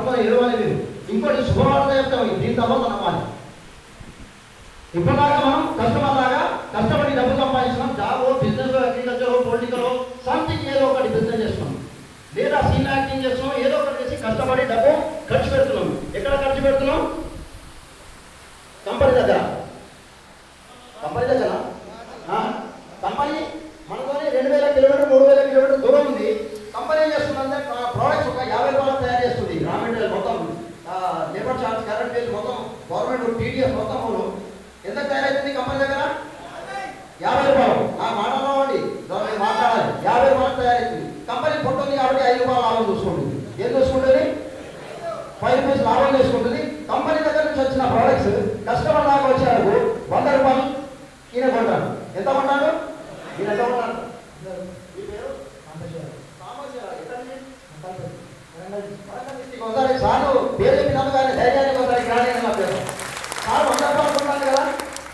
పట్టుకొని ఎదురువాలి మీరు ఇంకోటి శుభవార్త చెప్తాం దీని తర్వాత నమ్మాలి ఇప్పటిదాకా మనం కస్టమర్ లాగా కష్టపడి డబ్బు సంపాదించినాం job business agriculture political something ఏదో ఒకటి బిజినెస్ చేస్తున్నాం లేదా సీన్ యాక్టింగ్ చేస్తున్నాం ఏదో ఒకటి చేసి కష్టపడి డబ్బు ఖర్చు పెడుతున్నాం ఎక్కడ ఖర్చు పెడుతున్నాం కంపెనీ దగ్గర కంపెనీ దగ్గర ఆ, కంపెనీ మనతోనే రెండు వేల కిలోమీటర్ మూడు వేల కిలోమీటర్ దూరం ఉంది కంపెనీ ఏం చేస్తుందంటే ప్రోడక్ట్స్ ఒక యాభై రూపాయలు తయారు చేస్తుంది రా మెటీరియల్ మొత్తం లేబర్ చార్జ్ కరెంట్ బిల్ మొత్తం గవర్నమెంట్ టీడీఎస్ మొత్తం ఎంత తయారైతుంది కంపెనీ దగ్గర యాభై రూపాయలు నా మాటలో అండి దాన్ని మాట్లాడాలి యాభై రూపాయలు తయారైతుంది కంపెనీ పుట్టింది కాబట్టి ఐదు రూపాయలు లాభం చూసుకుంటుంది ఏం చూసుకుంటుంది ఫైవ్ రూపీస్ లాభం చేసుకుంటుంది కంపెనీ దగ్గర నుంచి వచ్చిన ప్రోడక్ట్స్ కస్టమర్ దాకా వచ్చేందుకు వంద రూపాయలు ఈయన కొంటాడు ఎంత కొంటాడు ఈయన ఎంత కొంటాడు మీ పేరు సామర్థ్యాలు. ఎక్కడి నుంచి? వరంగల్ డిస్ట్రిక్ట్ ఒకసారి సార్లు పేరు చెప్పినందుకు ఆయన ధైర్యానికి ఒకసారి గ్రాండ్ నా పేరు సార్ వంద రూపాయలు కొంటాను కదా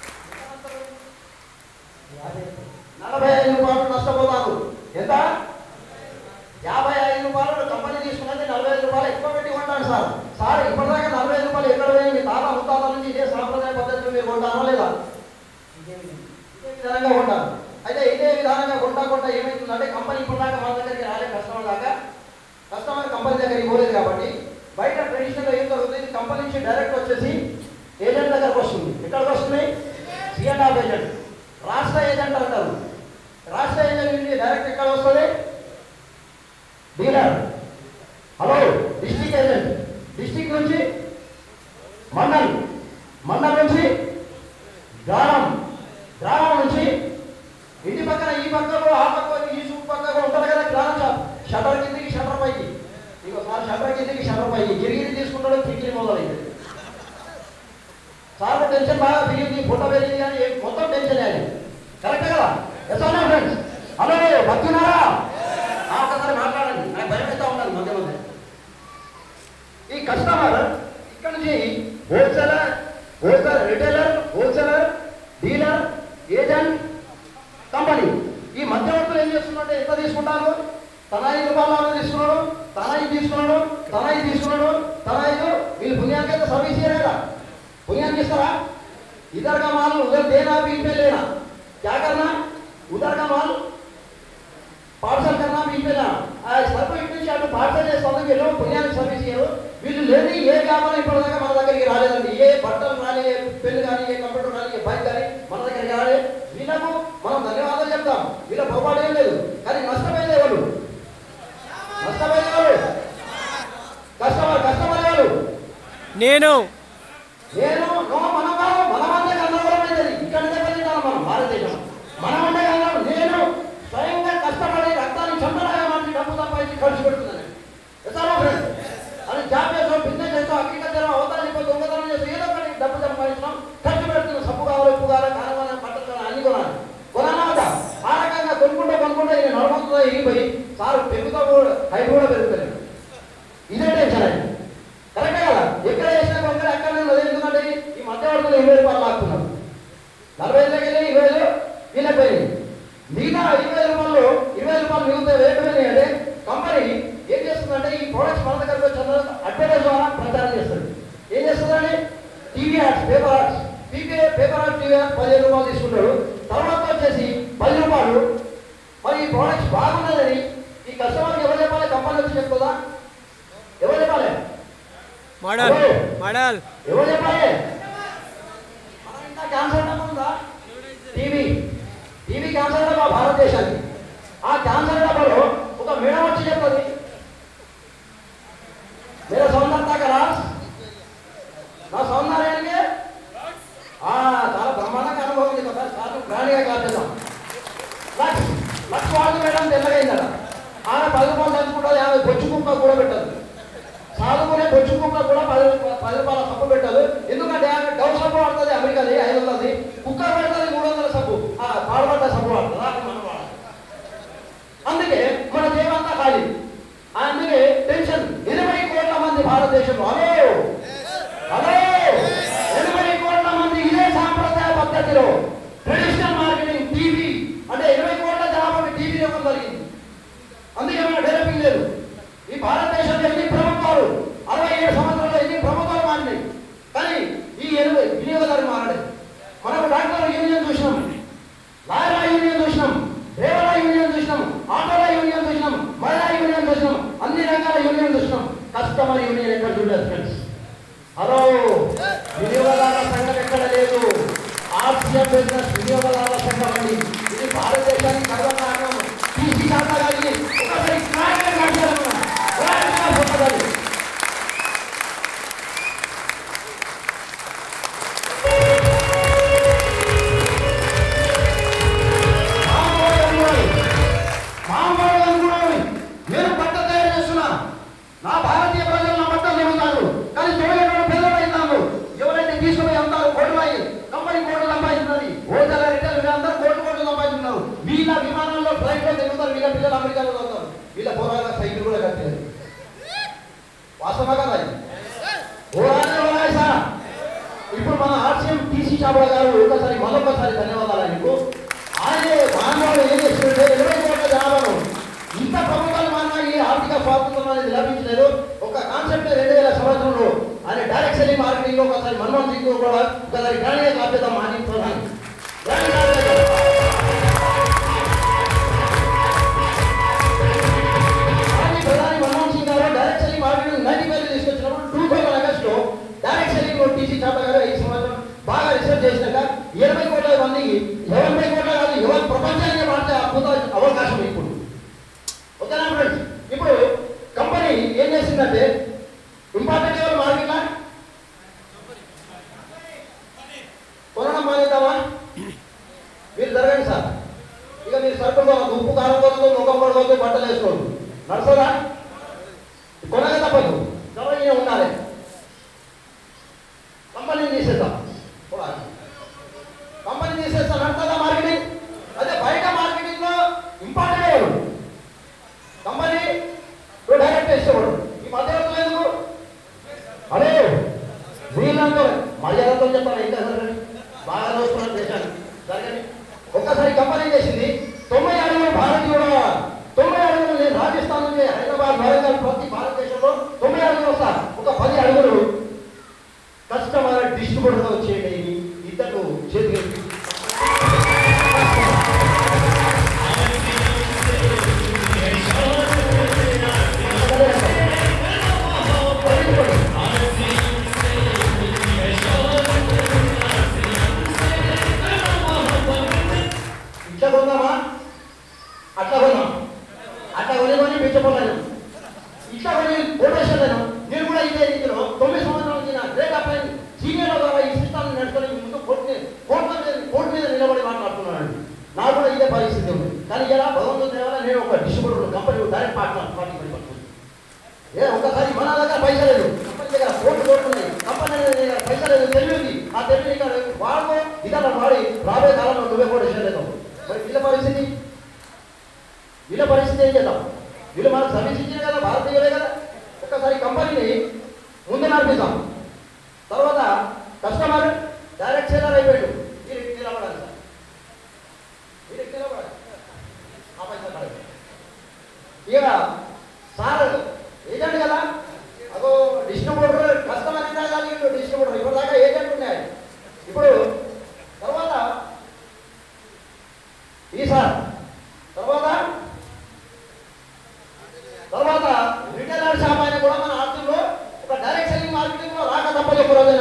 నలభై ఐదు రూపాయలు నష్టపోతాను ఎంత యాభై ఐదు రూపాయలు కంపెనీ తీసుకున్నది నలభై ఐదు రూపాయలు ఎక్కువ పెట్టి కొంటాను సార్ సార్ ఇప్పటిదాకా నలభై ఐదు రూపాయలు ఎక్కడ పోయి మీ తాత ముత్తాత నుంచి ఇదే సాంప్రదాయ పద్ధతిలో మీరు కొంటానో లేదా ఇదే విధానంగా కొంటాను అయితే ఇదే విధానంగా కొంటా కొంటా ఏమవుతుందంటే కంపెనీ ఇప్పటిదాకా మన దగ్గరికి రాలే కస్టమర్ దాకా కస్టమర్ కంపెనీ దగ్గరికి పోలేదు కాబట్టి బయట ట్రెడిషనల్గా ఏం జరుగుతుంది కంపెనీ నుంచి డైరెక్ట్ వచ్చేసి ఏజెంట్ దగ్గరకు వస్తుంది ఎక్కడికి వస్తుంది సిఎండ్ ఆఫ్ ఏజెంట్ రాష్ట్ర ఏజెంట్ అంటారు రాష్ట్ర ఏజెంట్ నుంచి డైరెక్ట్ ఎక్కడ వస్తుంది dealer hello district agent district నుంచి మండల్ మండల్ నుంచి గ్రామం గ్రామం నుంచి ఇంటి పక్కన ఈ పక్కకు ఆ పక్కకు ఈ సూప్ పక్కకు ఉంటుంది కదా గ్రామం షాప్ షటర్ కిందికి షటర్ పైకి ఇంకోసారి షటర్ కిందికి షటర్ పైకి గిరిగిరి తీసుకుంటాడు కిరిగిరి మొదలైంది సార్ టెన్షన్ బాగా పెరిగింది ఫోటో పెరిగింది కానీ ఏ- మొత్తం టెన్షన్ అది కరెక్ట్ కదా ఎస్ అన్నా ఫ్రెండ్స్ హలో భక్తున్నారా ఆ, ఒకసారి మాట్లాడండి నాకు భయం అవుతా ఉన్నది మధ్య మధ్య ఈ కస్టమర్ ఇక్కడ నుంచి wholesaler wholesaler retailer wholesaler dealer agent company ఈ మధ్యవర్తులు ఏం చేస్తున్నారంటే ఎంత తీసుకుంటారు తన ఐదు రూపాయల లాభం తీసుకున్నాడు తన ఐదు తీసుకున్నాడు తన ఐదు తీసుకున్నాడు తన ఐదు వీళ్ళు పుణ్యానికి అయితే సర్వీస్ ఇయ్యరు కదా పుణ్యానికి ఇస్తారా इधर का माल उधर देना भी पे लेना क्या करना उधर का माल పార్సల్ కన్నా మీకు మీద సర్వ ఇంటి నుంచి అటు పార్సల్ చేస్తాను వీళ్ళు పుణ్యానికి సర్వీస్ చేయరు వీళ్ళు లేని ఏ వ్యాపారం ఇప్పటిదాకా మన దగ్గరికి రాలేదండి ఏ బట్టలు కానీ ఏ పెళ్లి కానీ ఏ కంప్యూటర్ కానీ ఏ బైక్ కానీ మన దగ్గరికి రాలేదు వీళ్ళకు మనం ధన్యవాదాలు చెప్తాం వీళ్ళ పొరపాటు ఏం లేదు కానీ నష్టపోయేది ఎవరు నష్టపోయేది ఎవరు కస్టమర్ కస్టమర్ ఎవరు నేను నేను నో మనం కాదు మనమంటే గందరగోళమైనది ఇక్కడ దెబ్బతింటాను మనం భారతదేశం మనమంటే గందరగోళం నేను స్వయంగా కష్టపడి రక్తాన్ని చెమటలాగా మార్చి డబ్బు సంపాదించి ఖర్చు పెడుతున్నాను ఎసారో ఫ్రెండ్ అని జాబ్ చేస్తాం బిజినెస్ చేస్తాం అగ్రికల్చర్ అవతల చెప్పి దొంగతనం చేస్తాం ఏదో ఒకటి డబ్బు సంపాదించడం ఖర్చు పెడుతున్నాం సబ్బు కావాలి ఉప్పు కావాలి కారం పట్టలు అన్ని కొనాలి కొనాలా వద్దా? ఆ రకంగా కొనుక్కుంటే కొనుక్కుంటే ఇది నడుముతుందో ఇరిగిపోయి సార్ పెరుగుతా కూడా హైట్ కూడా పెరుగుతుంది ఇదే టెన్షన్ అది కరెక్టే కదా ఎక్కడ చేసినా కొందరు ఎక్కడ ఉన్నది ఎందుకంటే ఈ మధ్యవర్తులు ఇరవై రూపాయలు లాక్కున్నారు నలభై ఐదులకి వెళ్ళి ఇరవై ఐదు వీళ్ళకి పోయింది మిగతా ఇరవై రూపాయలు ఇరవై రూపాయలు మిగులుతాయి రేటు పోయినాయి అంటే కంపెనీ ఏం చేస్తుందంటే ఈ ప్రొడక్ట్స్ మన దగ్గరకు వచ్చిన అడ్వర్టైజ్ ద్వారా ప్రచారం చేస్తుంది ఏం చేస్తుందండి టీవీ యాడ్స్ పేపర్ యాడ్స్ పీపీ పేపర్ యాడ్స్ టీవీ యాడ్స్ పదిహేను రూపాయలు తీసుకుంటాడు తర్వాత వచ్చేసి పది రూపాయలు మరి ఈ ప్రొడక్ట్స్ బాగున్నదని ఈ కస్టమర్కి ఎవరు చెప్పాలి కంపెనీ వచ్చి చెప్తుందా ఎవరు చెప్పాలి మోడల్ మోడల్ ఎవరు చెప్పాలి మనం ఇంకా క్యాన్సర్ డబ్బా ఉందా టీవీ టీవీ క్యాన్సర్ డబ్బా భారతదేశానికి ఆ క్యాన్సర్ డబ్బాలో ఒక మేడం వచ్చి చెప్తుంది मेरा सौंदर्यता का राज నా సౌందర్యానికి ఆ, చాలా బ్రహ్మాండంగా అనుభవం ఉంది కదా సార్ ప్రాణిగా కాదేద్దాం లక్ష లక్ష వాళ్ళు మేడం తెల్లగైందట ఆమె పది రూపాయలు తెచ్చుకుంటుంది ఆమె బొచ్చు కుక్క కూడా పెట్టదు సాధువునే బొచ్చు కుక్క కూడా పది రూపాయలు పది రూపాయల సబ్బు పెట్టదు ఎందుకంటే ఆమె డవ్ సబ్బు వాడుతుంది అమెరికాది ఐదు వందలది కుక్క పెడుతుంది మూడు వందల సబ్బు ఆ పాడుపడ్డ సబ్బు వాడుతుంది అది మనం వాడాలి అందుకే మన జీవంతా ఖాళీ అందుకే టెన్షన్ ఇరవై కోట్ల మంది భారతదేశంలో హలో హలో ఇరవై కోట్ల మంది ఇదే సాంప్రదాయ పద్ధతిలో ట్రెడిషనల్ మార్కెటింగ్ టీవీ అంటే ఇరవై కోట్ల జనాభాకి టీవీ ఇవ్వడం జరిగింది అందుకే మన డెవలపింగ్ లేదు ఈ భారతదేశంలో ఎన్ని ప్రభుత్వాలు అరవై కస్టమర్ యూనియన్ ఎక్కడ చూడలేదు ఫ్రెండ్స్ హలో వినియోగదారుల సంఘం ఎక్కడ లేదు ఆర్సీఎం బిజినెస్ వినియోగదారుల సంఘం అండి ఇది భారతదేశానికి గర్వకారణం టీసీ శాఖ గారికి ఒకసారి క్లారిటీ మాట్లాడమన్నా. క్లారిటీగా చెప్పగలరు. మామూలు అనుకోవాలి. మామూలు అనుకోవాలి. నేను బట్ట తయారు చేస్తున్నా నా భారతీయ ప్రజలు నా బట్టలు నిలుగుతారు కానీ చూడలేని పిల్లలైనారు ఎవరైతే తీసుకుపోయి అంటారు కోట్లాయి కంపెనీ కోట్లు సంపాదిస్తున్నది హోటల్ రిటైల్ వీళ్ళందరూ కోట్లు కోట్లు సంపాదిస్తున్నారు వీళ్ళ విమానంలో ఫ్లైట్ లో తిరుగుతారు వీళ్ళ పిల్లలు అమెరికాలో చదువుతారు వీళ్ళ పోరాగా సైకిల్ కూడా కట్టలేదు వాస్తవా కదా ఇది? ఓరానే ఓరాయి సార్ ఇప్పుడు మన ఆర్సీఎం టీసీ చాబా గారు ఒకసారి మరొకసారి ధన్యవాదాలు ఆయనకు ఆయనే మానవాడు ఏం చేస్తుంటే ఇరవై కోట్ల జనాభాను ఇంత ప్రభుత్వాలు మానవ ఈ ఆర్థిక స్వాతంత్రం అనేది లభించలేదు ఒక కాన్సెప్ట్ రెండు వేల సంవత్సరంలో ఆయన డైరెక్ట్ సెల్లింగ్ మార్కెటింగ్ ఒకసారి మన్మోహన్ సింగ్ కూడా ఒకసారి గ్రాండ్గా కాపేద్దాం మాని ప్రధాని గ్రాండ్ కాపేద్దాం. కానీ ప్రధాని మన్మోహన్ సింగ్ గారు direct selling marketing ninety five తీసుకొచ్చినప్పుడు టూ థౌసండ్ ఆగస్ట్ లో డైరెక్ట్ సెల్లింగ్ టీసీ చాప గారు ఐదు సంవత్సరం బాగా రిసర్చ్ చేసినాక ఇరవై కోట్ల మందికి ఇరవై కోట్ల కాదు ఎవరు ప్రపంచానికి మాట్లాడే అద్భుత అవకాశం ఇప్పుడు ఓకేనా ఫ్రెండ్స్ ఇప్పుడు కంపెనీ ఏం చేసిందంటే ఇంపార్టెంట్ ఎవరు మార్కెట్లా కొనడం మానేద్దామా మీరు జరగండి సార్ ఇక మీరు సరుకులు కొనద్దు ఉప్పు కారం కొనద్దు ముఖం కొనవద్దు బట్టలు వేసుకోవద్దు నడుస్తుందా కొనక తప్పదు గమనించే ఉండాలి కంపెనీని తీసేద్దాం పోరాడు. కంపెనీ తీసేస్తాం నడుతుందా మార్కెటింగ్ అదే బయట మార్కెటింగ్ లో ఇంపార్టెంట్ ఎవరు కంపెనీ నువ్వు డైరెక్ట్ ఇష్టపడు ఈ మధ్యవర్తులు ఎందుకు అరే వీళ్ళందరూ మర్యాదతో చెప్పాలి ఇంకా జరగండి బాగా చూసుకున్న దేశాన్ని జరగండి ఒక్కసారి కంపెనీ చేసింది తొంభై అడుగులు భారతీయుడు తొంభై అడుగులు నేను రాజస్థాన్ నుంచి హైదరాబాద్ వరంగల్ ప్రతి భారతదేశంలో తొంభై అడుగులు వస్తా ఒక పది అడుగులు కస్టమర్ డిస్ట్రిబ్యూటర్గా వచ్చేయండి ఇద్దరు చేతికి ఇట్లా కొందామా అట్లా కొందాం అట్లా కొని కొని పెంచబోతాను ఇట్లా కొని కోటేషన్ నేను నేను కూడా ఇదే రీతిలో తొమ్మిది సంవత్సరాల నుంచి నా గ్రేట్ అప్లైన్ సీనియర్ ద్వారా ఈ సిస్టమ్ నడుచుకొని ముందు కోర్టు మీద కోర్టు మీద కోర్టు మీద నిలబడి మాట్లాడుతున్నాను నాకు కూడా ఇదే పరిస్థితి ఉంది కానీ ఇలా భగవంతుని దేవాల నేను ఒక distributor company direct partner party పడిపోతుంది ఏ ఒక్కసారి మన దగ్గర పైసా లేదు కంపెనీ దగ్గర కోర్టు కోర్టు ఉంది కంపెనీ దగ్గర పైసా లేదు తెలివింది ఆ తెలివి ఇక్కడ వాడుకో ఇదన్నా వాడి రాబోయే కాలంలో నువ్వే కూడా చేయలేదు మరి వీళ్ళ పరిస్థితి వీళ్ళ పరిస్థితి ఏం చేద్దాం వీళ్ళు మనకు సర్వీస్ ఇచ్చిన కదా భారతీయులే కదా ఒక్కసారి కంపెనీని ముందు నడిపిద్దాం తర్వాత కస్టమర్ డైరెక్ట్ సేలర్ అయిపోయాడు మీరు నిలబడాలి సార్ మీరు నిలబడాలి ఆ పైసా పడాలి ఇక సార్ ఏజెంట్ కదా అదో డిస్ట్రిబ్యూటర్ కస్టమర్ ఇందా కలిగిండు డిస్ట్రిబ్యూటర్ ఇప్పుడు దాకా ఏజెంట్ ఉన్నాయి ఇప్పుడు తర్వాత ఈ సార్ తర్వాత తర్వాత రిటైలర్ షాప్ అయినా కూడా మన ఆర్థికంలో ఒక డైరెక్ట్ సెల్లింగ్ మార్కెటింగ్ లో రాక తప్పదు ఒక రోజు